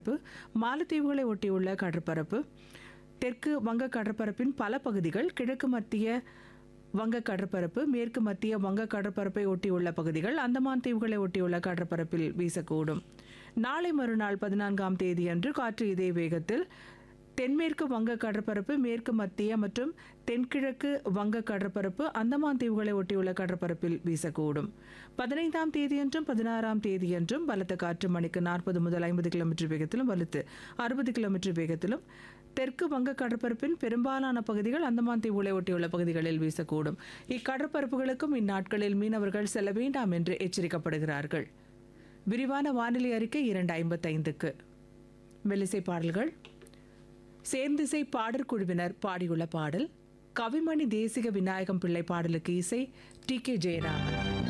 கடற்பரப்பு மாலத்தீவுகளை ஒட்டியுள்ள கடற்பரப்பு தெற்கு வங்க கடற்பரப்பின் பல பகுதிகள் கிழக்கு மத்திய வங்க கடற்பரப்பு மேற்கு மத்திய வங்க கடற்பரப்பை ஒட்டியுள்ள பகுதிகள் அந்தமான் தீவுகளை ஒட்டியுள்ள கடற்பரப்பில் வீசக்கூடும் நாளை மறுநாள் பதினான்காம் தேதியன்று காற்று இதே வேகத்தில் தென்மேற்கு வங்க கடற்பரப்பு மேற்கு மத்திய மற்றும் தென்கிழக்கு வங்க கடற்பரப்பு அந்தமான் தீவுகளை ஒட்டியுள்ள கடற்பரப்பில் வீசக்கூடும் பதினைந்தாம் தேதியன்றும் பதினாறாம் தேதியன்றும் பலத்த காற்று மணிக்கு நாற்பது முதல் ஐம்பது கிலோமீட்டர் வேகத்திலும் வலுத்து அறுபது கிலோமீட்டர் வேகத்திலும் தெற்கு வங்க கடற்பரப்பின் பெரும்பாலான பகுதிகள் அந்தமான் தீவுகளை ஒட்டியுள்ள பகுதிகளில் வீசக்கூடும் இக்கடற்பரப்புகளுக்கும் இந்நாட்களில் மீனவர்கள் செல்ல வேண்டாம் என்று எச்சரிக்கப்படுகிறார்கள் விரிவான வானிலை அறிக்கை இரண்டு ஐம்பத்தைந்துக்கு மெல்லிசை பாடல்கள் சேர்ந்திசை பாடற் குழுவினர் பாடியுள்ள பாடல் கவிமணி தேசிக விநாயகம் பிள்ளை பாடலுக்கு இசை டி கே ஜெயராமன்